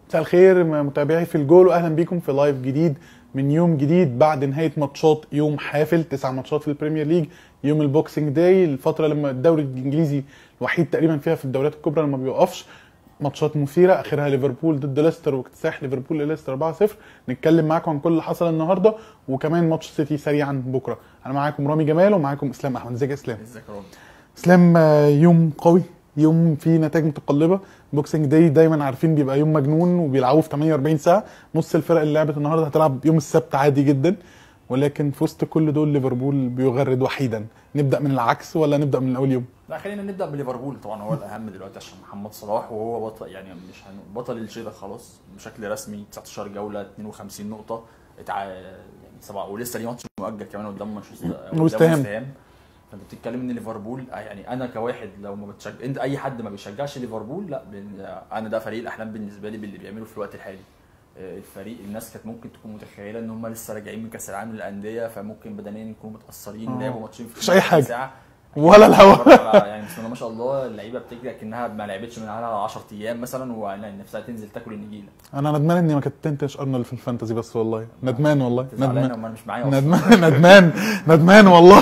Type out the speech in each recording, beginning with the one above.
مساء الخير متابعي في الجول واهلا بيكم في لايف جديد من يوم جديد بعد نهايه ماتشات يوم حافل تسع ماتشات في البريمير ليج يوم البوكسنج داي الفتره لما الدوري الانجليزي الوحيد تقريبا فيها في الدوريات الكبرى لما بيوقفش ماتشات مثيره اخرها ليفربول ضد ليستر واكتساح ليفربول لليستر 4-0 نتكلم معاكم عن كل اللي حصل النهارده وكمان ماتش سيتي سريعا بكره انا معاكم رامي جمال ومعاكم اسلام احمد ازيك يا اسلام ازيك يا رامي اسلام آه، يوم قوي يوم فيه نتائج متقلبه بوكسنج داي دايما عارفين بيبقى يوم مجنون وبيلعبوا في 48 ساعه نص الفرق اللي لعبت النهارده هتلعب يوم السبت عادي جدا ولكن في وسط كل دول ليفربول بيغرد وحيدا نبدا من العكس ولا نبدا من اول يوم لا خلينا نبدا بليفربول طبعا هو الاهم دلوقتي عشان محمد صلاح وهو بطل يعني مش هن- بطل الشيء خلاص بشكل رسمي 19 جوله 52 نقطه اتع... يعني سبعة ولسه ليه ماتش مؤجل كمان قدام مانشستر قدام وست هام. وست هام. فانت بتتكلم ان ليفربول آه يعني انا كواحد لو ما بتشجع انت اي حد ما بيشجعش ليفربول لا بن... انا ده فريق الاحلام بالنسبه لي باللي بيعمله في الوقت الحالي آه، الفريق الناس كانت ممكن تكون متخيله ان هم لسه راجعين من كاس العالم للانديه فممكن بدنيا يكونوا متاثرين آه. لعبوا ماتشين في مفيش أي حاجة. ساعه ولا الهوا يعني بسم الله ما شاء الله اللعيبه بتجري اكنها ما لعبتش من على 10 ايام مثلا ونفسها تنزل تاكل النجيله انا ندمان اني ما كنتش ارنولد في الفانتزي بس والله ندمان والله زعلان ندمان وما مش معايا أصلاً. ندمان ندمان ندمان والله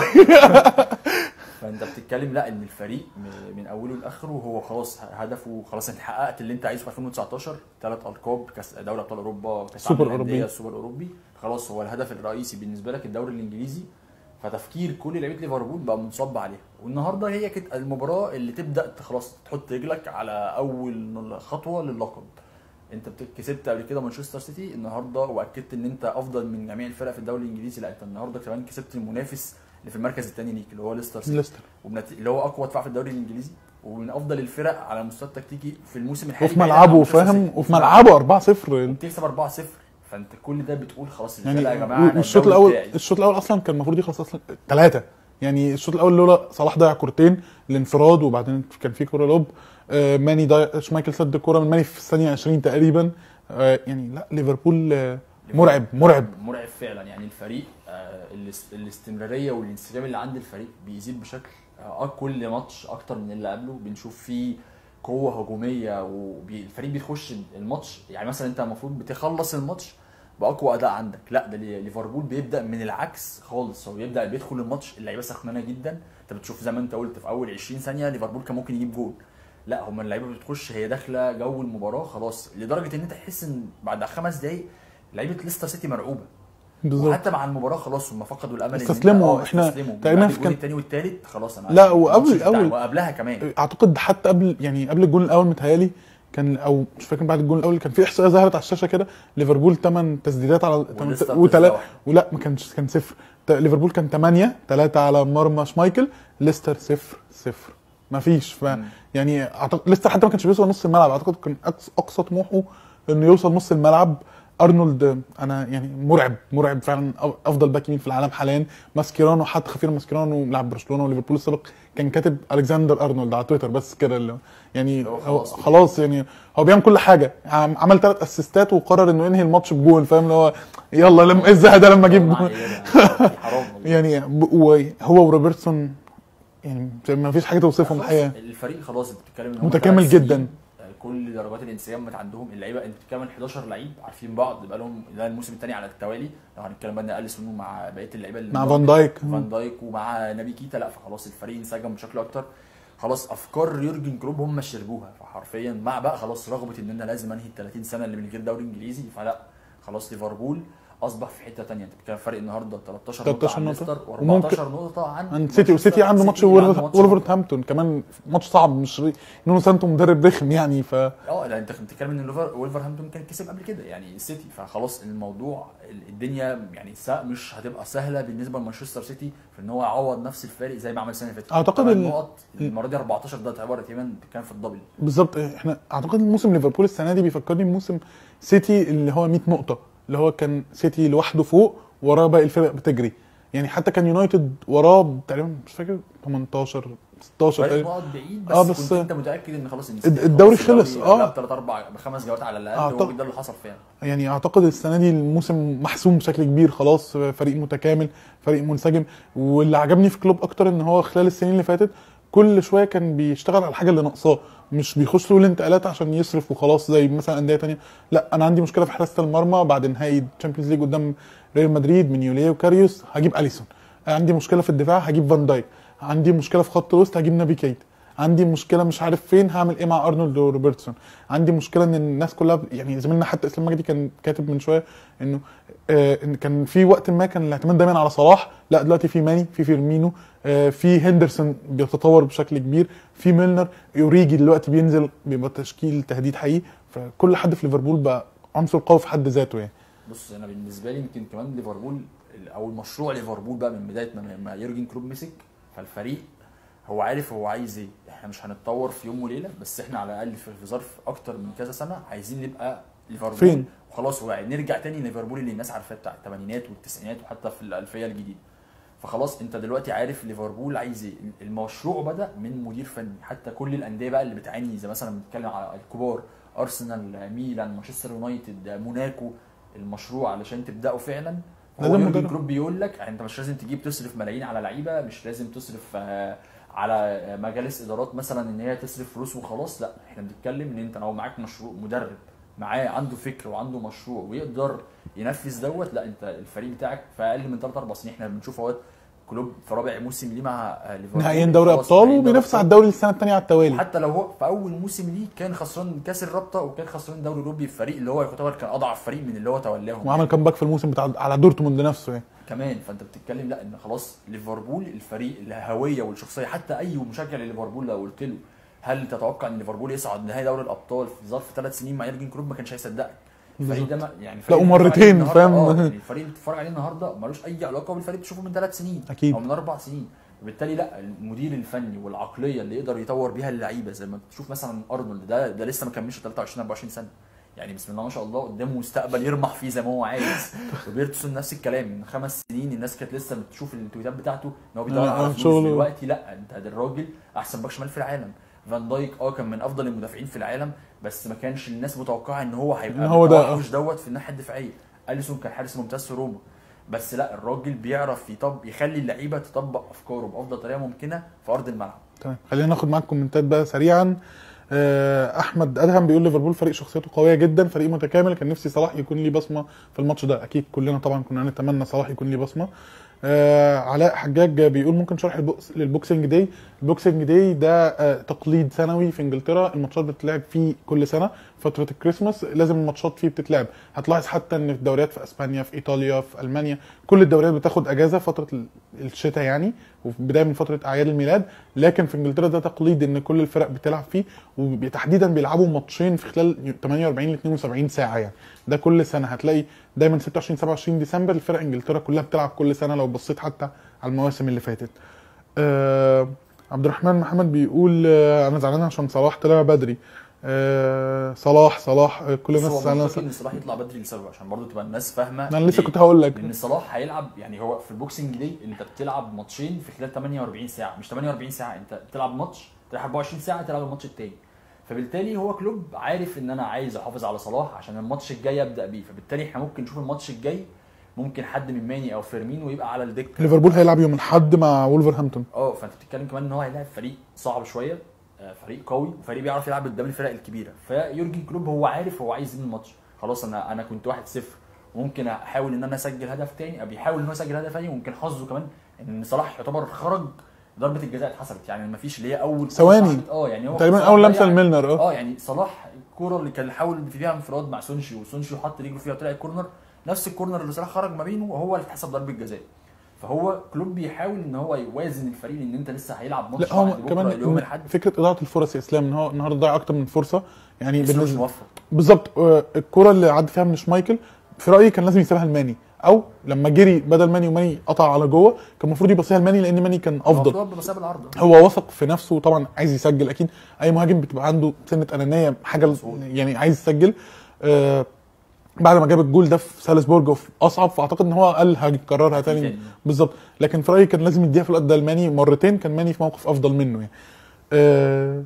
فانت بتتكلم لا ان الفريق م- من اوله لاخره هو خلاص هدفه خلاص انت حققت اللي انت عايزه في 2019 ثلاث القاب كاس دوري ابطال اوروبا كاس سوبر العالم للأندية، أوروبي. السوبر الاوروبي خلاص هو الهدف الرئيسي بالنسبه لك الدوري الانجليزي فتفكير كل لعيبه ليفربول بقى منصب عليها والنهارده هي كانت المباراه اللي تبدا خلاص تحط رجلك على اول خطوه للقب انت بت- كسبت قبل كده مانشستر سيتي النهارده واكدت ان انت افضل من جميع الفرق في الدوري الانجليزي لا انت النهارده كمان كسبت المنافس اللي في المركز الثاني ليك اللي هو ليستر سيتي ليستر وبنت... اللي هو اقوى دفاع في الدوري الانجليزي ومن افضل الفرق على المستوى التكتيكي في الموسم الحالي وفي بعيداً ملعبه عن مانشستر فاهم سيتي. وفي ملعبه 4-0 وبتكسب 4-0 فانت كل ده بتقول خلاص الفرقه يعني يا جماعه أنا والشوط الدوري الاول بتاعي. الشوط الاول اصلا كان المفروض يخلص اصلا ثلاثه يعني الشوط الاول لولا صلاح ضيع كورتين الانفراد وبعدين كان في كوره لوب آه ماني ضيع شمايكل سد كوره من ماني في الثانيه 20 تقريبا آه يعني لا ليفربول آه مرعب مرعب مرعب فعلا يعني الفريق آه الاس- الاستمراريه والانسجام اللي عند الفريق بيزيد بشكل آه كل ماتش اكتر من اللي قبله بنشوف فيه قوه هجوميه والفريق بيخش الماتش يعني مثلا انت المفروض بتخلص الماتش باقوى اداء عندك لا ده لي- ليفربول بيبدا من العكس خالص هو بيبدا بيدخل الماتش اللعيبه سخنانه جدا انت بتشوف زي ما انت قلت في اول 20 ثانيه ليفربول كان ممكن يجيب جول لا هم اللعيبه بتخش هي داخله جو المباراه خلاص لدرجه ان انت تحس ان بعد خمس دقايق لعيبه ليستر سيتي مرعوبه بالظبط وحتى مع المباراه خلاص هم فقدوا الامل إن أنت- استسلموا. آه، إحنا استسلموا تقريبا بعد في الجول كان- الثاني والثالث خلاص انا لا، وقبل- الماتش بتاع- أول- وقبلها كمان اعتقد حتى قبل يعني قبل الجون الاول متهيألي كان او مش فاكر بعد الجون الاول كان في احصائيه ظهرت على الشاشه كده ليفربول 8 تسديدات على وليستر وثلاث تسعة واحد. ولا ما كانش كان صفر ت- ليفربول كان 8 3 على مرمى شمايكل ليستر صفر صفر ما فيش ف مم. يعني اعتقد ليستر حتى ما كانش بيوصل نص الملعب اعتقد كان أقصى- اقصى طموحه انه يوصل نص الملعب ارنولد انا يعني مرعب مرعب فعلا أف- افضل باك يمين في العالم حاليا ماسكيرانو حتى خفير ماسكيرانو لاعب برشلونه وليفربول السابق كان كاتب الكسندر ارنولد على تويتر بس كده اللي هو- يعني هو هو خلاص. خلاص يعني هو بيعمل كل حاجه عم- عمل ثلاث اسيستات وقرر انه ينهي الماتش بجول فاهم اللي هو يلا لما ازاي ده لما اجيب جول حرام والله. يعني ب- وهو وروبرتسون يعني ما فيش حاجه توصفهم خلاص، الحقيقه الفريق خلاص انت بتتكلم ان هم متكامل ثلاث سنين، جدا. آه، كل درجات الانسجام بقت عندهم اللعيبه انت بتتكلم عن 11 لعيب عارفين بعض بقى لهم ده الموسم الثاني على التوالي لو هنتكلم بقى ان اليسون مع بقيه اللعيبه اللي مع فان دايك فان دايك ومع نبي كيتا لا فخلاص الفريق انسجم بشكل اكتر خلاص افكار يورجن كلوب هم شربوها فحرفيا مع بقى خلاص رغبه ان انا لازم انهي ال 30 سنه اللي من غير دوري انجليزي فلا خلاص ليفربول اصبح في حته ثانيه انت بتتكلم فرق النهارده 13 نقطه 13 عن نقطة. ليستر وممكن- و14 نقطه عن عن سيتي وسيتي مانشستر عنده ماتش سيتي عنده وولفر- وولفرهامبتون كمان ماتش صعب مش نونو سانتو مدرب رخم يعني ف اه لا انت بتتكلم ان ليفر- ولفرهامبتون كان كسب قبل كده يعني السيتي فخلاص الموضوع الدنيا يعني سا- مش هتبقى سهله بالنسبه لمانشستر سيتي في ان هو يعوض نفس الفارق زي ما عمل السنه اللي فاتت أعتقد طبعاً ال- النقط المره دي 14 ده تعتبر تقريبا كان في الدبل بالظبط احنا اعتقد موسم ليفربول السنه دي بيفكرني بموسم سيتي اللي هو 100 نقطه اللي هو كان سيتي لوحده فوق وراه باقي الفرق بتجري يعني حتى كان يونايتد وراه تقريبا مش فاكر 18 16 فرق تقريبا نقط بعيد بس, آه، آه بس- كنت انت متاكد ان خلاص ان الد- الدوري خلص، آه. اه ثلاث اربع بخمس جولات على الاقل أعتقد- هو ده اللي حصل فعلا يعني اعتقد السنه دي الموسم محسوم بشكل كبير خلاص فريق متكامل فريق منسجم واللي عجبني في كلوب اكتر ان هو خلال السنين اللي فاتت كل شويه كان بيشتغل على الحاجه اللي ناقصاه مش بيخش سوق الانتقالات عشان يصرف وخلاص زي مثلا انديه تانية لا انا عندي مشكله في حراسه المرمى بعد نهائي تشامبيونز ليج قدام ريال مدريد من يوليه وكاريوس هجيب اليسون عندي مشكله في الدفاع هجيب فان دايك عندي مشكله في خط الوسط هجيب نبي كيت عندي مشكله مش عارف فين هعمل ايه مع ارنولد وروبرتسون عندي مشكله ان الناس كلها يعني زميلنا حتى اسلام مجدي كان كاتب من شويه انه آه ان كان في وقت ما كان الاعتماد دايما على صلاح لا دلوقتي في ماني في فيرمينو آه في هندرسون بيتطور بشكل كبير في ميلنر يوريجي دلوقتي بينزل بيبقى تشكيل تهديد حقيقي فكل حد في ليفربول بقى عنصر قوي في حد ذاته يعني بص انا بالنسبه لي يمكن كمان ليفربول او المشروع ليفربول بقى من بدايه ما ما يورجن كلوب مسك فالفريق هو عارف هو عايز ايه احنا مش هنتطور في يوم وليله بس احنا على الاقل في في ظرف اكتر من كذا سنه عايزين نبقى ليفربول فين؟ وخلاص هو نرجع تاني ليفربول اللي الناس عارفاه بتاع الثمانينات والتسعينات وحتى في الالفيه الجديده فخلاص انت دلوقتي عارف ليفربول عايز ايه المشروع بدا من مدير فني حتى كل الانديه بقى اللي بتعاني زي مثلا بنتكلم على الكبار ارسنال ميلان مانشستر يونايتد موناكو المشروع علشان تبداه فعلا هو لازم يورجن مدرب. كلوب بيقول لك انت مش لازم تجيب تصرف ملايين على لعيبه مش لازم تصرف آه، على مجالس ادارات مثلا ان هي تصرف فلوس وخلاص لا احنا بنتكلم ان انت لو معاك مشروع مدرب معاه عنده فكر وعنده مشروع ويقدر ينفذ دوت لا انت الفريق بتاعك في اقل من 3 4 سنين احنا بنشوف اهوت كلوب في رابع موسم ليه مع آه، ليفربول نهائيين دوري خلاص ابطال نهائيين دوري وبينافس على أبطال. الدوري السنه الثانيه على التوالي حتى لو هو في اول موسم ليه كان خسران كاس الرابطه وكان خسران دوري اوروبي الفريق اللي هو يعتبر كان اضعف فريق من اللي هو تولاهم وعمل كامباك في الموسم بتاع على دورتموند نفسه يعني كمان فانت بتتكلم لا ان خلاص ليفربول الفريق الهويه والشخصيه حتى اي مشجع لليفربول لو قلت له هل تتوقع ان ليفربول يصعد نهائي دوري الابطال في ظرف ثلاث سنين مع يورجن كلوب ما كانش هيصدقك الفريق ده ما يعني الفريق لا، اللي بتتفرج ومرتين، عليه النهاردة- فاهم؟ اه يعني الفريق اللي بتتفرج عليه النهارده ملوش اي علاقه بالفريق بتشوفه من ثلاث سنين أكيد. او من اربع سنين وبالتالي لا المدير الفني والعقليه اللي يقدر يطور بيها اللعيبه زي ما تشوف مثلا ارنولد ده ده لسه ما كملش 23 24 سنه يعني بسم الله ما شاء الله قدامه مستقبل يرمح فيه زي ما هو عايز روبرتسون نفس الكلام من خمس سنين الناس كانت لسه بتشوف التويتات بتاعته ان هو بيدور آه، على آه، فلوس شغله. دلوقتي لا انت ده الراجل احسن باك شمال في العالم فان دايك اه كان من افضل المدافعين في العالم بس ما كانش الناس متوقعه ان هو هيبقى إن هو ده، بالتوحش دوت في الناحيه الدفاعيه اليسون كان حارس ممتاز في روما بس لا الراجل بيعرف يطب يخلي اللعيبه تطبق افكاره بافضل طريقه ممكنه في ارض الملعب تمام خلينا ناخد معاك كومنتات بقى سريعا آه، احمد ادهم بيقول ليفربول فريق شخصيته قويه جدا فريق متكامل كان نفسي صلاح يكون ليه بصمه في الماتش ده اكيد كلنا طبعا كنا نتمنى صلاح يكون ليه بصمه آه علاء حجاج بيقول ممكن شرح البوكس للبوكسنج داي البوكسنج داي ده آه تقليد سنوي في انجلترا الماتشات بتتلعب فيه كل سنه فتره الكريسماس لازم الماتشات فيه بتتلعب هتلاحظ حتى ان في الدوريات في اسبانيا في ايطاليا في المانيا كل الدوريات بتاخد اجازه فتره ال- الشتاء يعني وفي بدايه من فتره اعياد الميلاد لكن في انجلترا ده تقليد ان كل الفرق بتلعب فيه وتحديدا بيلعبوا ماتشين في خلال 48 ل 72 ساعه يعني ده كل سنه هتلاقي دايما 26 27 ديسمبر الفرق انجلترا كلها بتلعب كل سنه لو بصيت حتى على المواسم اللي فاتت آه عبد الرحمن محمد بيقول آه انا زعلان عشان صلاح طلع بدري آه صلاح صلاح آه كل بس الناس هو زعلانه منطقي ان صلاح يطلع بدري لسبب عشان برضه تبقى الناس فاهمه انا لسه ليه. كنت هقول لك لان صلاح هيلعب يعني هو في البوكسنج دي انت بتلعب ماتشين في خلال 48 ساعه مش 48 ساعه انت بتلعب ماتش تلعب 24 ساعه تلعب الماتش التاني فبالتالي هو كلوب عارف ان انا عايز احافظ على صلاح عشان الماتش الجاي ابدا بيه فبالتالي احنا ممكن نشوف الماتش الجاي ممكن حد من ماني او فيرمينو يبقى على الدكه ليفربول هيلعب يوم الاحد مع وولفرهامبتون اه فانت بتتكلم كمان ان هو هيلاعب فريق صعب شويه آه، فريق قوي وفريق بيعرف يلعب قدام الفرق الكبيره فيورجن كلوب هو عارف هو عايز ايه من الماتش خلاص انا انا كنت 1-0 وممكن احاول ان انا اسجل هدف تاني او بيحاول ان هو يسجل هدف تاني وممكن حظه كمان ان صلاح يعتبر خرج ضربه الجزاء اتحسبت يعني ما فيش اللي هي اول كرة ثواني. اتحسبت. اه يعني هو تقريبا صلاح اول ضيع- لمسه لميلنر اه اه يعني صلاح الكوره اللي كان حاول فيها انفراد مع سونشي وسونشي حط رجله فيها وطلع الكورنر نفس الكورنر اللي صلاح خرج ما بينه وهو اللي اتحسب ضربه جزاء فهو كلوب بيحاول ان هو يوازن الفريق لان انت لسه هيلعب ماتش لا هو بعد بكرة كمان اليوم الاحد فكره اضاعه الفرص يا اسلام ان هو النهارده ضيع اكتر من فرصه يعني لسه مش بالنسبه موفق بالظبط آه، الكره اللي عدى فيها من شمايكل في رايي كان لازم يسيبها لماني او لما جري بدل ماني وماني قطع على جوه كان المفروض يبصيها لماني لان ماني كان افضل المفروض بمساب العرض هو واثق في نفسه طبعا عايز يسجل اكيد اي مهاجم بتبقى عنده سنه انانيه حاجه مظبوط. يعني عايز يسجل آه بعد ما جاب الجول ده في سالزبورج وفي اصعب فاعتقد ان هو قال هيكررها تاني تاني. بالظبط لكن في رايي كان لازم يديها في الوقت ده لماني مرتين كان ماني في موقف افضل منه يعني آه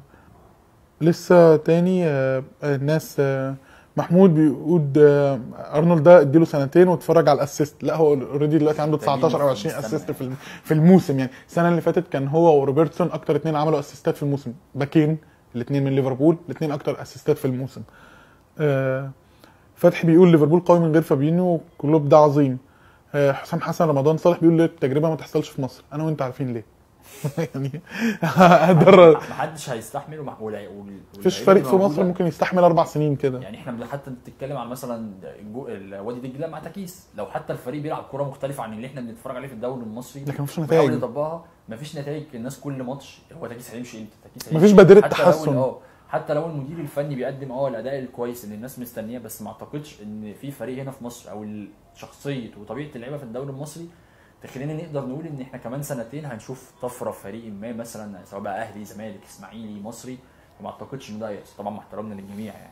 لسه تاني آه الناس آه محمود بيقول آه ارنولد ده اديله سنتين واتفرج على الاسيست لا هو اوريدي دلوقتي عنده 19 او 20 مستنى اسيست في الم- في الموسم يعني السنه اللي فاتت كان هو وروبرتسون اكتر اتنين عملوا اسيستات في الموسم باكين الاثنين من ليفربول الاثنين اكتر اسيستات في الموسم آه، فتحي بيقول ليفربول قوي من غير فابينيو كلوب ده عظيم آه، حسام حسن رمضان صالح بيقول ليه التجربه ما تحصلش في مصر انا وانت عارفين ليه يعني هدر محدش هيستحمل ومع- ولا- وال- مفيش واللعيبة فريق في اللي مصر موجودة- ممكن يستحمل اربع سنين كده يعني احنا حتى بتتكلم على مثلا الجو- ال- وادي دجله مع تكيس لو حتى الفريق بيلعب كوره مختلفه عن اللي احنا بنتفرج عليه في الدوري المصري لكن مفيش بيحاول نتائج يطبقها مفيش نتائج الناس كل ماتش هو تكيس هيمشي امتى تكيس مفيش هيمشي بادرة حتى لو تحسن. ال- اه حتى لو المدير الفني بيقدم اه الاداء الكويس اللي الناس مستنياه بس ما اعتقدش ان في فريق هنا في مصر او ال- شخصيه وطبيعه اللعيبه في الدوري المصري تخلينا نقدر نقول ان احنا كمان سنتين هنشوف طفره في فريق ما مثلا سواء بقى اهلي زمالك اسماعيلي مصري وما اعتقدش ان ده هيحصل طبعا مع احترامنا للجميع يعني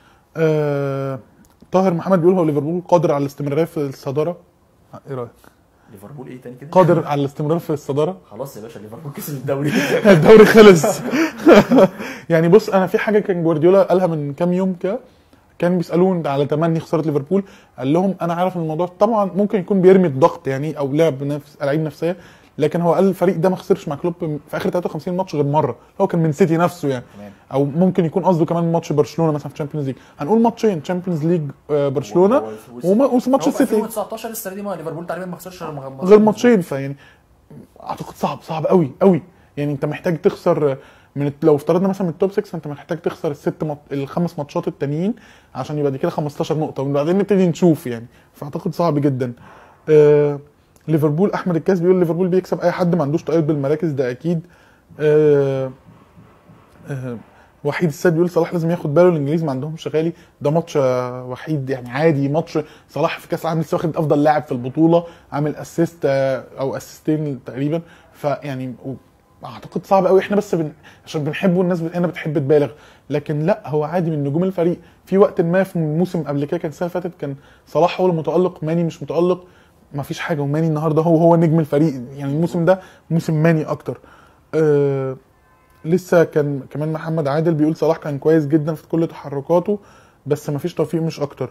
آه، طاهر محمد بيقول هو ليفربول قادر على الاستمراريه في الصداره ايه رايك ليفربول ايه تاني كده قادر على الاستمرار في الصداره خلاص يا باشا ليفربول كسب الدوري الدوري خلص يعني بص انا في حاجه كان جوارديولا قالها من كام يوم كده كان بيسالوه على تمني خساره ليفربول قال لهم انا عارف إن الموضوع طبعا ممكن يكون بيرمي الضغط يعني او لعب نفس لعيب نفسيه لكن هو قال الفريق ده ما خسرش مع كلوب في اخر 53 ماتش غير مره هو كان من سيتي نفسه يعني تمام او ممكن يكون قصده كمان ماتش برشلونه مثلا في تشامبيونز ليج هنقول ماتشين تشامبيونز ليج آه، برشلونه و- و- وما- وماتش هو في السيتي 2019 السنه دي ما ليفربول تقريبا ما خسرش غير ماتش- غير ماتشين فيعني اعتقد صعب صعب قوي قوي يعني انت محتاج تخسر من الت- لو افترضنا مثلا من التوب 6 فانت محتاج تخسر الست مط... الخمس ماتشات التانيين عشان يبقى دي كده 15 نقطه وبعدين نبتدي نشوف يعني فاعتقد صعب جدا آه... ليفربول احمد الكاس بيقول ليفربول بيكسب اي حد ما عندوش تقيد بالمراكز ده اكيد آه... آه... وحيد السيد بيقول صلاح لازم ياخد باله الانجليز ما عندهمش غالي ده ماتش آه، وحيد يعني عادي ماتش صلاح في كاس العالم لسه واخد افضل لاعب في البطوله عامل اسيست او اسيستين تقريبا فيعني و- اعتقد صعب قوي احنا بس بن... عشان بنحبه الناس هنا بتحب تبالغ لكن لا هو عادي من نجوم الفريق في وقت ما في موسم قبل كده كان السنه اللي فاتت كان صلاح هو المتالق ماني مش متالق ما فيش حاجه وماني النهارده هو هو نجم الفريق يعني الموسم ده موسم ماني اكتر أه لسه كان كمان محمد عادل بيقول صلاح كان كويس جدا في كل تحركاته بس ما فيش توفيق مش اكتر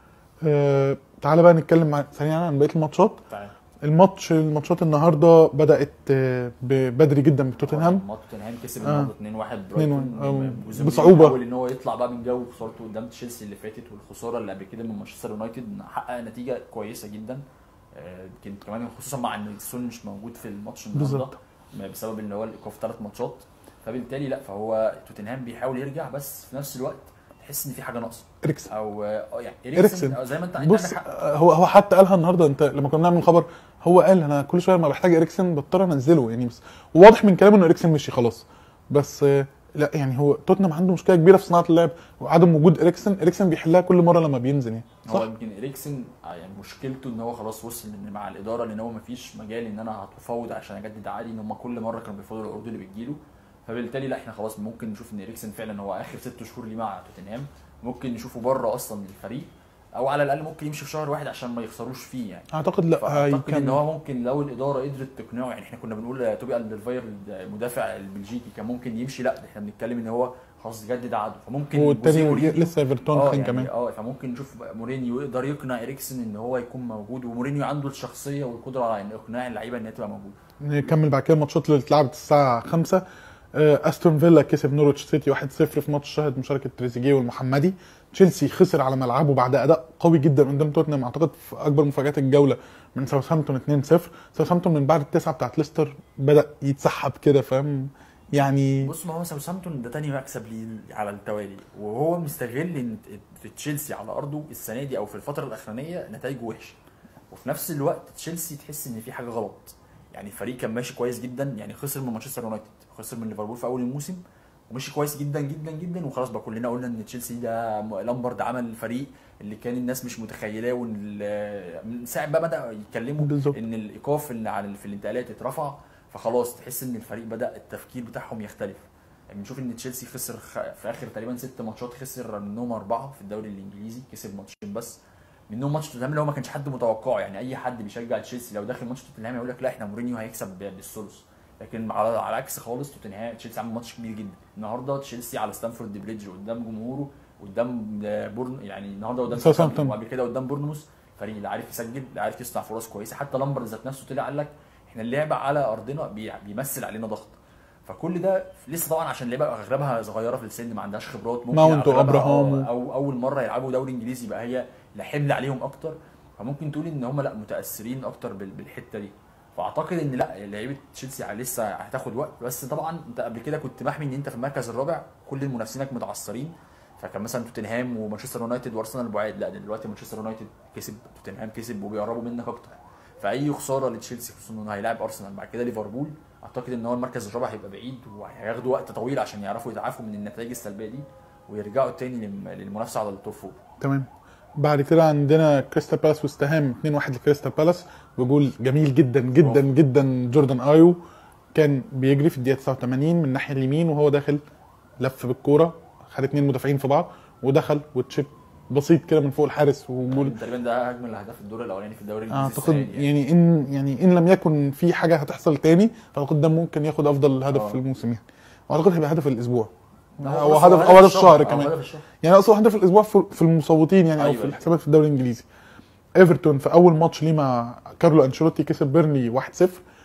أه تعالى بقى نتكلم مع سريعا عن بقيه الماتشات تعال. الماتش الماتشات النهارده بدات آه، ب- بدري جدا بتوتنهام ماتش توتنهام كسب آه. النهارده 2-1 2-1 برايتون أو وزميله بصعوبة. حاول ان هو يطلع بقى من جو خسارته قدام تشيلسي اللي فاتت والخساره اللي قبل كده من مانشستر يونايتد حقق نتيجه كويسه جدا آه، يمكن كمان خصوصا مع ان سون مش موجود في الماتش النهارده بالظبط بسبب ان هو الايقاف ثلاث ماتشات فبالتالي لا فهو توتنهام بيحاول يرجع بس في نفس الوقت تحس ان في حاجه ناقصه اريكسن او اه يعني إريكسن. اريكسن أو زي ما انت انت بص عندك حق آه، هو هو حتى قالها النهارده انت لما كنا بنعمل الخبر هو قال انا كل شويه ما بحتاج اريكسن بضطر انزله يعني بس واضح من كلامه انه اريكسن مشي خلاص بس آه، لا يعني هو توتنهام عنده مشكله كبيره في صناعه اللعب وعدم وجود اريكسن اريكسن بيحلها كل مره لما بينزل يعني هو صح يمكن اريكسن آه، يعني مشكلته ان هو خلاص وصل ان مع الاداره لان هو مفيش مجال ان انا هتفاوض عشان اجدد عادي ان هم كل مره كانوا بيفاوضوا العروض اللي بتجيله فبالتالي لا احنا خلاص ممكن نشوف ان اريكسن فعلا هو اخر ست شهور ليه مع توتنهام ممكن نشوفه بره اصلا الفريق او على الاقل ممكن يمشي في شهر واحد عشان ما يخسروش فيه يعني اعتقد لا فاعتقد ان هيكمل هو ممكن لو الاداره قدرت تقنعه يعني احنا كنا بنقول توبي الدرفاير المدافع البلجيكي كان ممكن يمشي لا ده احنا بنتكلم ان هو خلاص جدد عقده فممكن جوزيه والتاني مورينيو لسه ايفرتون اه خان يعني كمان اه فممكن نشوف مورينيو يقدر يقنع اريكسن ان هو يكون موجود ومورينيو عنده الشخصيه والقدره على ان اقناع اللعيبه ان هي تبقى موجوده نكمل بعد كده الماتشات اللي اتلعبت الساعه 5 آه، استون فيلا كسب نورويتش سيتي 1-0 في ماتش شهد مشاركه تريزيجيه والمحمدي تشيلسي خسر على ملعبه بعد اداء قوي جدا قدام توتنهام اعتقد في اكبر مفاجات الجوله من ساوثهامبتون 2-0 ساوثهامبتون من بعد التسعه بتاعت ليستر بدا يتسحب كده فاهم يعني بص ما هو ساوثهامبتون ده تاني مكسب ليه على التوالي وهو مستغل ان في تشيلسي على ارضه السنه دي او في الفتره الاخرانيه نتائجه وحشه وفي نفس الوقت تشيلسي تحس ان في حاجه غلط يعني الفريق كان ماشي كويس جدا يعني خسر من مانشستر يونايتد خسر من ليفربول في اول الموسم ومشي كويس جدا جدا جدا وخلاص بقى كلنا قلنا ان تشيلسي ده م- لامبرد عمل الفريق اللي كان الناس مش متخيلاه وان ال- من ساعه بقى بدا يتكلموا بالظبط. ان الايقاف اللي على في الانتقالات اترفع فخلاص تحس ان الفريق بدا التفكير بتاعهم يختلف يعني بنشوف ان تشيلسي خسر خ- في اخر تقريبا ست ماتشات خسر منهم اربعه في الدوري الانجليزي كسب ماتشين بس منهم ماتش توتنهام اللي هو ما كانش حد متوقعه يعني اي حد بيشجع تشيلسي لو داخل ماتش توتنهام يقول لك لا احنا مورينيو هيكسب ب- بالثلث لكن على على عكس خالص توتنهام تشيلسي عمل ماتش كبير جدا النهارده تشيلسي على ستانفورد بريدج قدام جمهوره قدام آه، بورن يعني النهارده قدام ساوثهامبتون. وقبل كده قدام بورنموث فريق اللي عارف يسجل اللي عارف يصنع فرص كويسه حتى لامبرد ذات نفسه طلع قال لك احنا اللعب على ارضنا بي- بيمثل علينا ضغط فكل ده لسه طبعا عشان لعيبه اغلبها صغيره في السن ما عندهاش خبرات ممكن ماونت أغلبها وأبراهام. آه، او اول مره يلعبوا دوري انجليزي يبقى هي لا حمل عليهم اكتر فممكن تقول ان هم لا متاثرين اكتر بال- بالحته دي فاعتقد ان لا لعيبه تشيلسي لسه هتاخد وقت بس طبعا انت قبل كده كنت محمي ان انت في المركز الرابع كل منافسينك متعثرين فكان مثلا توتنهام ومانشستر يونايتد وارسنال بعاد لا دلوقتي مانشستر يونايتد كسب توتنهام كسب وبيقربوا منك اكتر فاي خساره لتشيلسي خصوصا انه هيلاعب ارسنال بعد كده ليفربول اعتقد ان هو المركز الرابع هيبقى بعيد وهياخدوا وقت طويل عشان يعرفوا يتعافوا من النتائج السلبيه دي ويرجعوا تاني للم- للمنافسه على التوب فور تمام بعد كده عندنا كريستال بالاس واستهام 2-1 لكريستال بالاس بجول جميل جدا جدا برافو. جدا جوردان ايو كان بيجري في الدقيقه 89 من الناحيه اليمين وهو داخل لف بالكوره خد اتنين مدافعين في بعض ودخل وتشيب بسيط كده من فوق الحارس وجول تقريبا ده اجمل اهداف الدور الاولاني في الدوري الانجليزي اعتقد السنة دي يعني ان يعني ان لم يكن في حاجه هتحصل تاني فاعتقد ده ممكن ياخد افضل هدف آه. في الموسم يعني واعتقد هيبقى هدف الاسبوع ده او بص، هدف او هدف الشهر أو كمان هدف الشهر يعني اقصد هدف الاسبوع في في المصوتين يعني او أيوة. في الحسابات في الدوري الانجليزي ايفرتون في اول ماتش ليه مع كارلو انشيلوتي كسب بيرني 1-0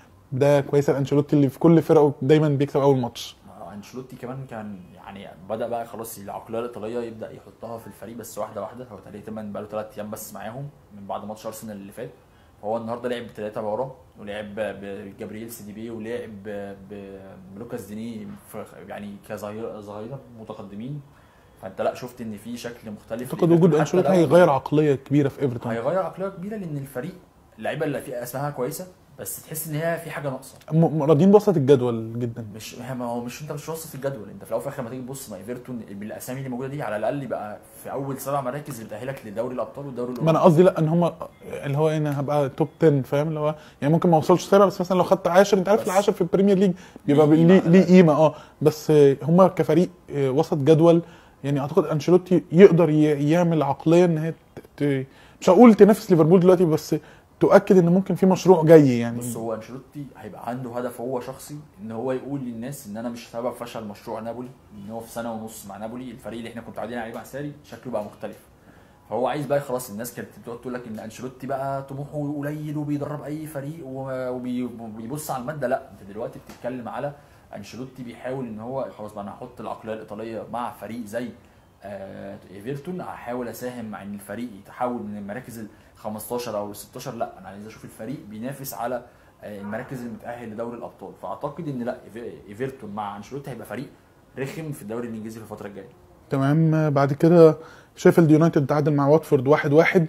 ده كويس انشيلوتي اللي في كل فرقه دايما بيكسب اول ماتش آه، انشيلوتي كمان كان يعني بدا بقى خلاص العقليه الايطاليه يبدا يحطها في الفريق بس واحده واحده هو تقريبا بقى له ثلاث ايام بس معاهم من بعد ماتش ارسنال اللي فات فهو النهارده لعب بثلاثه ورا ولعب بجابرييل سيديبي ولعب ب- ب- بلوكاس ديني في- يعني كظهير ظهيره متقدمين فانت لا شفت ان في شكل مختلف اعتقد لإيفرتون. وجود حتى انشيلوتي لو- هيغير عقليه كبيره في ايفرتون هيغير عقليه كبيره لان الفريق اللعيبه اللي فيها اسمها كويسه بس تحس ان هي في حاجه ناقصه م- م- راضيين بوسط الجدول جدا مش ما هو مش انت مش واصل الجدول انت في الاول وفي الاخر لما تيجي تبص مع ايفرتون بالاسامي اللي موجوده دي على الاقل يبقى في اول سبع مراكز اللي تاهلك لدوري الابطال والدوري ما انا الاوروبي قصدي لا ان هم اللي هو انا هبقى توب 10 فاهم اللي هو يعني ممكن ما اوصلش سابع بس مثلا لو خدت 10 انت عارف بس. العاشر في البريمير ليج بيبقى ليه ليه قيمة. ليه قيمه اه بس هم كفريق آه، وسط جدول يعني اعتقد انشيلوتي يقدر ي- يعمل عقليه ان هي ت- ت- مش هقول تنافس ليفربول دلوقتي بس تؤكد ان ممكن في مشروع جاي يعني بص هو انشيلوتي هيبقى عنده هدف هو شخصي ان هو يقول للناس ان انا مش سبب فشل مشروع نابولي ان هو في سنه ونص مع نابولي الفريق اللي احنا كنت قاعدين عليه مع ساري شكله بقى مختلف فهو عايز بقى خلاص الناس كانت بتقعد تقول لك ان انشيلوتي بقى طموحه قليل وبيدرب اي فريق و- وبي- وبيبص على الماده لا انت دلوقتي بتتكلم على انشيلوتي بيحاول ان هو خلاص بقى انا هحط العقليه الايطاليه مع فريق زي آه، ايفرتون هحاول اساهم مع ان الفريق يتحول من المراكز ال 15 او ال 16 لا انا عايز اشوف الفريق بينافس على آه، المراكز المتاهل لدوري الابطال فاعتقد ان لا إيف- ايفرتون مع انشيلوتي هيبقى فريق رخم في الدوري الانجليزي في الفتره الجايه تمام آه، بعد كده شيفيلد يونايتد تعادل مع واتفورد 1-1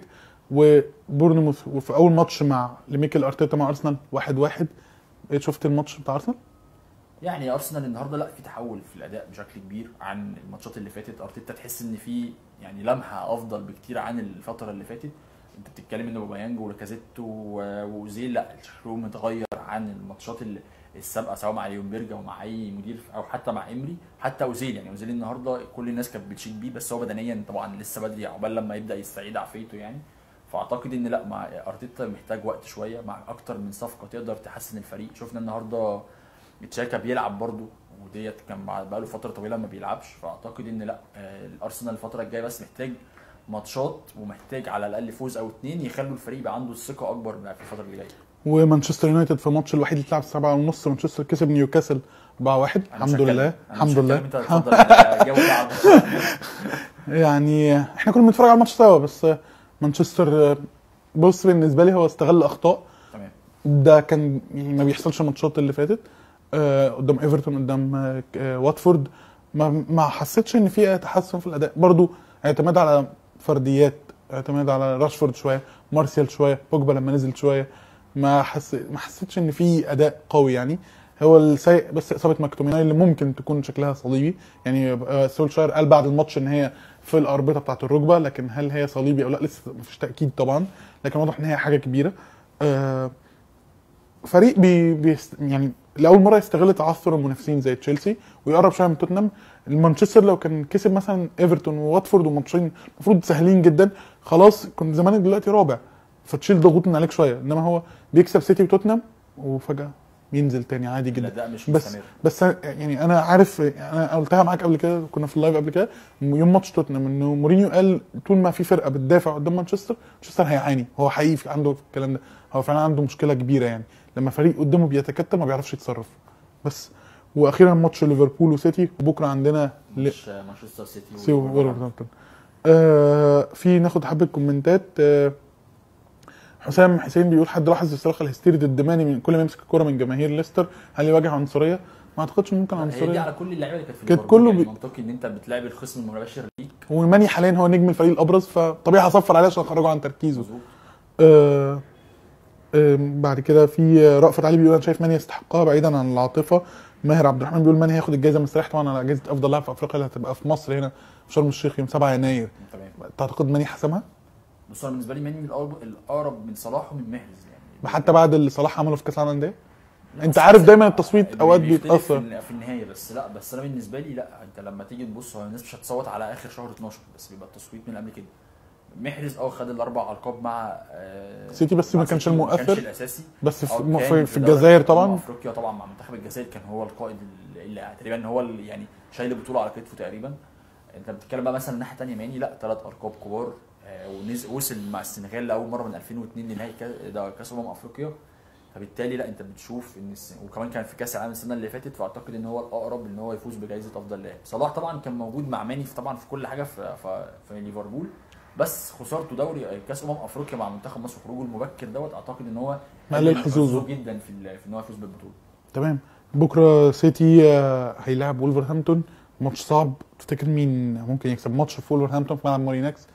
وبورنموث وفي اول ماتش مع لميكل ارتيتا مع ارسنال 1-1 إيه، شفت الماتش بتاع ارسنال؟ يعني ارسنال النهارده لا في تحول في الاداء بشكل كبير عن الماتشات اللي فاتت ارتيتا تحس ان في يعني لمحه افضل بكتير عن الفتره اللي فاتت انت بتتكلم ان اوباميانج ولاكازيت و- واوزيل لا شكلهم متغير عن الماتشات اللي السابقه سواء مع ليونبرج او مع اي مدير او حتى مع امري حتى اوزيل يعني اوزيل النهارده كل الناس كانت بتشيد بيه بس هو بدنيا طبعا لسه بدري عقبال لما يبدا يستعيد عافيته يعني فاعتقد ان لا مع ارتيتا محتاج وقت شويه مع اكتر من صفقه تقدر تحسن الفريق شفنا النهارده تشاكا بيلعب برضه وديت كان مع- بقاله فتره طويله ما بيلعبش فاعتقد ان لا آه، الارسنال الفتره الجايه بس محتاج ماتشات ومحتاج على الاقل فوز او اتنين يخلوا الفريق يبقى عنده الثقه اكبر في الفتره اللي جايه ومانشستر يونايتد في الماتش الوحيد اللي اتلعب سبعة ونص مانشستر كسب نيوكاسل 4-1 أنا مش الحمد هتكلم. لله أنا مش الحمد لله هتكلم، انت اتفضل أنت جو تعب يعني احنا كنا بنتفرج على الماتش سوا بس مانشستر بص بالنسبه لي هو استغل اخطاء تمام ده كان يعني ما بيحصلش الماتشات اللي فاتت آه، قدام ايفرتون قدام آه، آه، واتفورد ما ما حسيتش ان في تحسن في الاداء برضو اعتماد على فرديات اعتماد على راشفورد شويه مارسيال شويه بوجبا لما نزل شويه ما حس ما حسيتش ان في اداء قوي يعني هو السيء بس اصابه ماكتوميناي اللي ممكن تكون شكلها صليبي يعني آه، سولشاير قال بعد الماتش ان هي في الاربطه بتاعت الركبه لكن هل هي صليبي او لا لسه ما فيش تاكيد طبعا لكن واضح ان هي حاجه كبيره آه، فريق بي بيست يعني لاول مره يستغل تعثر المنافسين زي تشيلسي ويقرب شويه من توتنهام المانشستر لو كان كسب مثلا ايفرتون وواتفورد وماتشين المفروض سهلين جدا خلاص كنت زمانك دلوقتي رابع فتشيل ضغوط من عليك شويه انما هو بيكسب سيتي وتوتنهام وفجاه ينزل تاني عادي جدا الاداء مش بس مستمر بس يعني انا عارف انا قلتها معاك قبل كده كنا في اللايف قبل كده يوم ماتش توتنهام انه مورينيو قال طول ما في فرقه بتدافع قدام مانشستر مانشستر هيعاني هو حقيقي في- عنده الكلام ده هو فعلا عنده مشكله كبيره يعني لما فريق قدامه بيتكتل ما بيعرفش يتصرف بس واخيرا ماتش ليفربول وسيتي وبكره عندنا ل- مش مانشستر سيتي سي وولفرهامبتون. وولفرهامبتون آه في ناخد حبه كومنتات آه حسام حسين بيقول حد لاحظ الصراخه الهستيري ضد ماني من كل ما يمسك الكوره من جماهير ليستر هل يواجه عنصريه؟ ما اعتقدش ممكن هي دي عنصريه على كل اللعيبه اللي كانت في كانت ليفربول. كله يعني بي- منطقي ان انت بتلعب الخصم المباشر ليك وماني حاليا هو نجم الفريق الابرز فطبيعي هصفر عليه عشان اخرجه عن تركيزه مظبوط آه آه بعد كده في آه، رأفت علي بيقول انا شايف ماني يستحقها بعيدا عن العاطفه ماهر عبد الرحمن بيقول ماني هياخد الجائزه مستريح طبعا على جائزه افضل لاعب في افريقيا اللي هتبقى في مصر هنا في شرم الشيخ يوم 7 يناير تمام تعتقد ماني حسمها؟ بص انا بالنسبه لي ماني من الأقرب- الاقرب من صلاح ومن محرز يعني حتى بعد اللي صلاح عمله في كاس العالم للانديه انت عارف دايما التصويت اوقات بيختلف بيتاثر في في النهايه بس لا بس انا بالنسبه لي لا انت لما تيجي تبص هو الناس مش هتصوت على اخر شهر 12 بس بيبقى التصويت من قبل كده محرز اه خد الاربع القاب مع آه، سيتي بس ما مع كانش سيتي وما المؤثر. كانش الاساسي بس أو في, كان في, في دوري الجزائر أمم طبعا افريقيا طبعا مع منتخب الجزائر كان هو القائد اللي- اللي تقريبا هو اللي يعني شايل البطوله على كتفه تقريبا انت بتتكلم بقى مثلا الناحيه الثانيه ماني لا ثلاث القاب كبار آه، ونزل وصل مع السنغال لاول مره من 2002 لنهائي كا- ده كاس امم افريقيا فبالتالي لا انت بتشوف ان الس... وكمان كان في كاس العالم السنه اللي فاتت فاعتقد ان هو الاقرب ان هو يفوز بجائزه افضل لاعب صلاح طبعا كان موجود مع ماني في طبعا في كل حاجه في في, في ليفربول بس خسارته دوري كاس امم افريقيا مع منتخب مصر خروجه المبكر دوت اعتقد ان هو مقلل قلل حظوظه. حظوظه جدا في ال- في ان هو يفوز بالبطوله تمام بكره سيتي آه، هيلاعب وولفرهامبتون ماتش صعب تفتكر مين ممكن يكسب ماتش في وولفرهامبتون في ملعب ماريناكس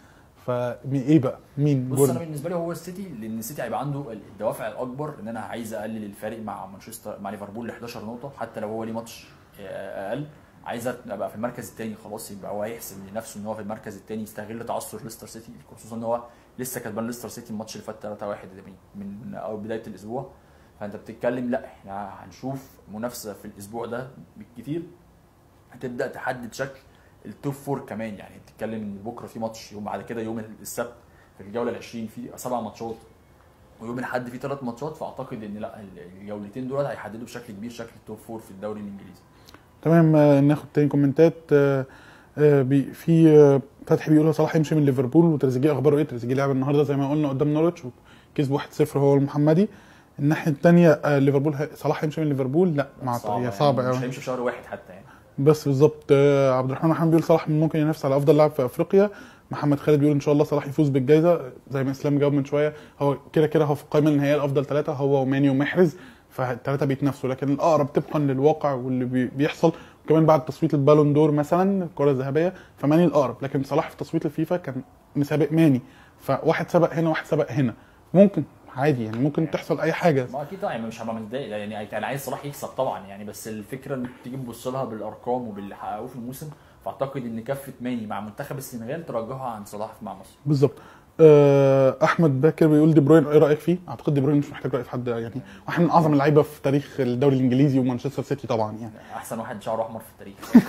فايه بقى مين بص جول انا بالنسبه لي هو السيتي لان السيتي هيبقى عنده الدوافع الاكبر ان انا عايز اقلل الفارق مع مانشستر مع ليفربول ل 11 نقطه حتى لو هو ليه ماتش آه، اقل عايز ابقى في المركز الثاني خلاص يبقى هو هيحسب لنفسه ان هو في المركز الثاني يستغل تعثر ليستر سيتي خصوصا ان هو لسه كسبان ليستر سيتي الماتش اللي فات 3-1 من من او بدايه الاسبوع فانت بتتكلم لا احنا هنشوف منافسه في الاسبوع ده بالكتير هتبدا تحدد شكل التوب فور كمان يعني بتتكلم ان بكره في ماتش يوم بعد كده يوم السبت في الجوله ال 20 في سبع ماتشات ويوم الاحد في ثلاث ماتشات فاعتقد ان لا الجولتين دول هيحددوا بشكل كبير شكل التوب فور في الدوري الانجليزي تمام آه، ناخد تاني كومنتات آه، آه، بي في آه، فتحي بيقول هو صلاح يمشي من ليفربول وتريزيجيه اخباره ايه تريزيجيه لعب النهارده زي ما قلنا قدام نورwich وكسب 1-0 هو المحمدي الناحيه الثانيه آه، ليفربول هي- صلاح يمشي من ليفربول لا مع هي صعبه يعني مش قوي هيمشي في شهر واحد حتى يعني بس بالظبط آه، عبد الرحمن محمد بيقول صلاح ممكن ينافس على افضل لاعب في افريقيا محمد خالد بيقول ان شاء الله صلاح يفوز بالجائزه زي ما اسلام جاوب من شويه هو كده كده هو في القائمه النهائيه الافضل ثلاثه هو وماني ومحرز فالثلاثه بيتنافسوا لكن الاقرب طبقا للواقع واللي بي- بيحصل وكمان بعد تصويت البالون دور مثلا الكره الذهبيه فماني الاقرب لكن صلاح في تصويت الفيفا كان مسابق ماني فواحد سبق هنا واحد سبق هنا ممكن عادي يعني ممكن تحصل اي حاجه ما اكيد طبعا مش هبقى متضايق يعني انا عايز صلاح يكسب طبعا يعني بس الفكره انك تيجي تبص لها بالارقام وباللي حققوه في الموسم فاعتقد ان كفه ماني مع منتخب السنغال ترجحها عن صلاح مع مصر بالظبط آه، احمد باكر بيقول دي بروين ايه رايك فيه؟ اعتقد دي بروين مش محتاج راي في حد يعني واحد من اعظم اللعيبه في تاريخ الدوري الانجليزي ومانشستر سيتي طبعا يعني احسن واحد شعره احمر في التاريخ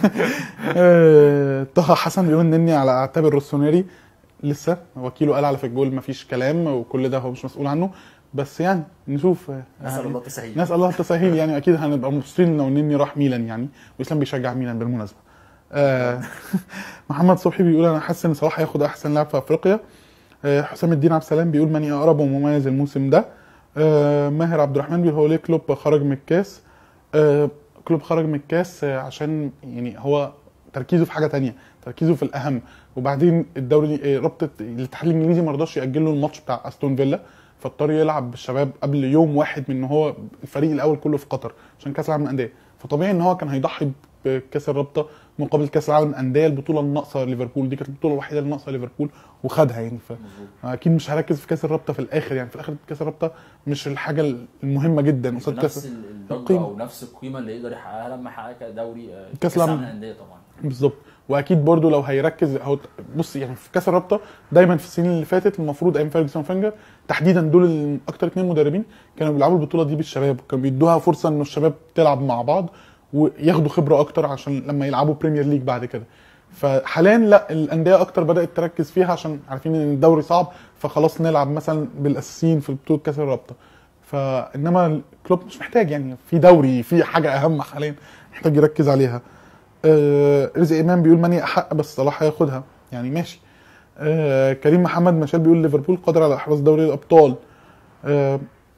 آه، طه حسن بيقول اني على اعتاب الروسونيري لسه وكيله قال على في الجول مفيش كلام وكل ده هو مش مسؤول عنه بس يعني نشوف آه، نسال يعني الله التسهيل نسال الله التسهيل يعني اكيد هنبقى مبسوطين لو نني راح ميلان يعني واسلام بيشجع ميلان بالمناسبه آه، محمد صبحي بيقول انا حاسس ان صلاح هياخد احسن لاعب في افريقيا آه، حسام الدين عبد السلام بيقول ماني اقرب ومميز الموسم ده آه، ماهر عبد الرحمن بيقول هو ليه كلوب خرج من الكاس آه، كلوب خرج من الكاس آه، عشان يعني هو تركيزه في حاجه تانية تركيزه في الاهم وبعدين الدوري آه، رابطه الاتحاد الانجليزي ما رضاش ياجل له الماتش بتاع استون فيلا فاضطر يلعب بالشباب قبل يوم واحد من ان هو الفريق الاول كله في قطر عشان كاس العالم للانديه فطبيعي ان هو كان هيضحي بكاس الرابطه مقابل كاس العالم للانديه البطوله الناقصه ليفربول دي كانت البطوله الوحيده اللي ناقصه ليفربول وخدها يعني ف مظبوط اكيد مش هركز في كاس الرابطه في الاخر يعني في الاخر كاس الرابطه مش الحاجه المهمه جدا قصاد نفس كاس الضجه القيمة. او نفس القيمه اللي يقدر يحققها لما يحقق دوري آه، كأس العالم العالم. للانديه طبعا بالظبط واكيد برضو لو هيركز هو بص يعني في كاس الرابطه دايما في السنين اللي فاتت المفروض ايام فيرجسون وفنجر تحديدا دول ال- اكتر اثنين مدربين كانوا بيلعبوا البطوله دي بالشباب كانوا بيدوها فرصه انه الشباب تلعب مع بعض وياخدوا خبره اكتر عشان لما يلعبوا بريمير ليج بعد كده فحاليا لا الانديه اكتر بدات تركز فيها عشان عارفين ان الدوري صعب فخلاص نلعب مثلا بالاساسيين في بطوله كاس الرابطه فانما كلوب مش محتاج يعني في دوري في حاجه اهم حاليا محتاج يركز عليها آه رزق امام بيقول ماني احق بس صلاح هياخدها يعني ماشي آه كريم محمد مشال بيقول ليفربول قادر على احراز دوري الابطال آه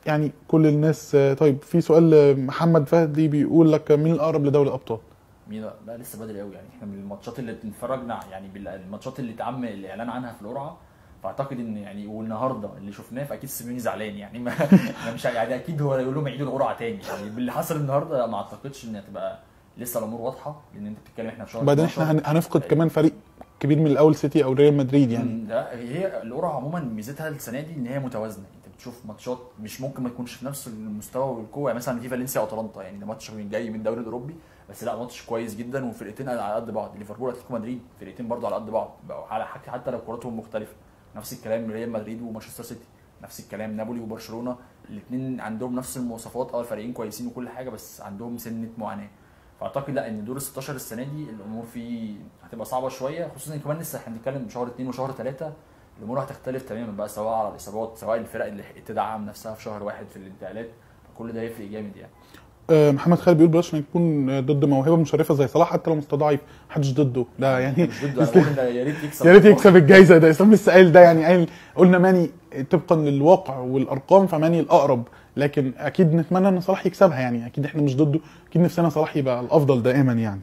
يعني كل الناس آه، طيب في سؤال آه، محمد فهدي بيقول لك مين الاقرب لدوري الابطال مين لا لسه بدري قوي يعني احنا من الماتشات اللي اتفرجنا يعني بال- الماتشات اللي اتعمل الاعلان عنها في القرعه فاعتقد ان يعني والنهارده اللي شفناه فاكيد سيميوني زعلان يعني ما انا مش يعني اكيد هو يقول لهم عيدوا القرعه تاني يعني باللي حصل النهارده لا، ما اعتقدش ان هتبقى لسه الامور واضحه لان انت بتتكلم احنا في شهر وبعدين 12. احنا هن- هنفقد كمان فريق كبير من الاول سيتي او ريال مدريد يعني يعني لا هي القرعه عموما ميزتها السنه دي ان هي متوازنه انت بتشوف ماتشات مش ممكن ما تكونش في نفس المستوى والقوه يعني مثلا في فالنسيا واتلانتا يعني ده ماتش من جاي من الدوري الاوروبي بس لا ماتش كويس جدا وفرقتين على قد بعض ليفربول واتلتيكو مدريد فرقتين برضه على قد بعض بقوا على حتى حتى لو كورتهم مختلفه نفس الكلام ريال مدريد ومانشستر سيتي نفس الكلام نابولي وبرشلونه الاثنين عندهم نفس المواصفات اه الفريقين كويسين وكل حاجه بس عندهم سنه معاناه فاعتقد لا ان دور ال 16 السنه دي الامور فيه هتبقى صعبه شويه خصوصا ان كمان لسه احنا بنتكلم شهر اثنين وشهر ثلاثه الامور هتختلف تماما بقى سواء على الاصابات سواء الفرق اللي تدعم نفسها في شهر واحد في الانتقالات كل ده هيفرق جامد يعني آه، محمد خالد بيقول بلاش يكون آه، ضد موهبه مشرفه زي صلاح حتى لو مستضعف محدش ضده ده يعني مش ضده انا بقول ان يا ريت يكسب يا ريت يكسب الجايزه ده اسلام لسه قايل ده يعني قايل قلنا ماني طبقا للواقع والارقام فماني الاقرب لكن اكيد نتمنى ان صلاح يكسبها يعني اكيد احنا مش ضده اكيد نفسنا صلاح يبقى الافضل دائما يعني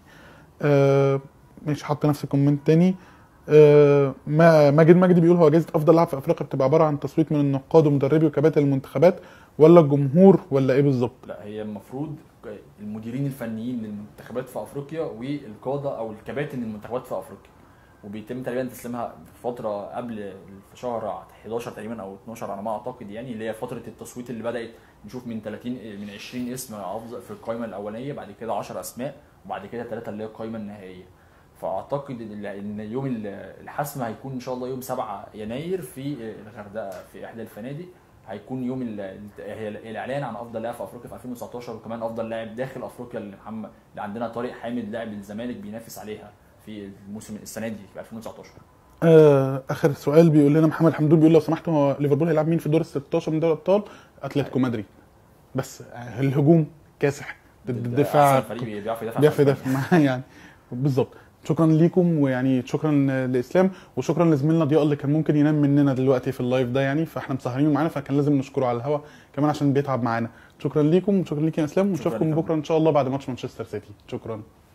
آه مش حط نفس الكومنت تاني آه ما ماجد مجدي بيقول هو جائزه افضل لاعب في افريقيا بتبقى عباره عن تصويت من النقاد ومدربي وكباتن المنتخبات ولا الجمهور ولا ايه بالظبط لا هي المفروض المديرين الفنيين للمنتخبات في افريقيا والقاده او الكباتن المنتخبات في افريقيا وبيتم تقريبا تسليمها في فتره قبل في شهر 11 تقريبا او 12 على ما اعتقد يعني اللي هي فتره التصويت اللي بدات نشوف من 30 من 20 اسم افضل في القائمه الاولانيه بعد كده 10 اسماء وبعد كده ثلاثه اللي هي القائمه النهائيه فاعتقد ان إن يوم الحسم هيكون ان شاء الله يوم 7 يناير في الغردقه في احدى الفنادق هيكون يوم ال- هي الاعلان عن افضل لاعب في افريقيا في 2019 وكمان افضل لاعب داخل افريقيا اللي محمد اللي عندنا طارق حامد لاعب الزمالك بينافس عليها في الموسم السنه دي في 2019 آه اخر سؤال بيقول لنا محمد حمدون بيقول لو سمحت هو ليفربول هيلعب مين في دور ال 16 من دوري الابطال اتلتيكو مدريد بس آه، الهجوم كاسح ضد الدفاع أحسن فريق بيعرف يدافع بيعرف عن يدافع معاه يعني بالظبط شكرا ليكم ويعني شكرا لاسلام وشكرا لزميلنا ضياء اللي كان ممكن ينام مننا دلوقتي في اللايف ده يعني فاحنا مسهرين معانا فكان لازم نشكره على الهوا كمان عشان بيتعب معانا شكرا ليكم وشكرا ليك يا اسلام شكراً ونشوفكم لكم. بكره ان شاء الله بعد ماتش مانشستر سيتي شكرا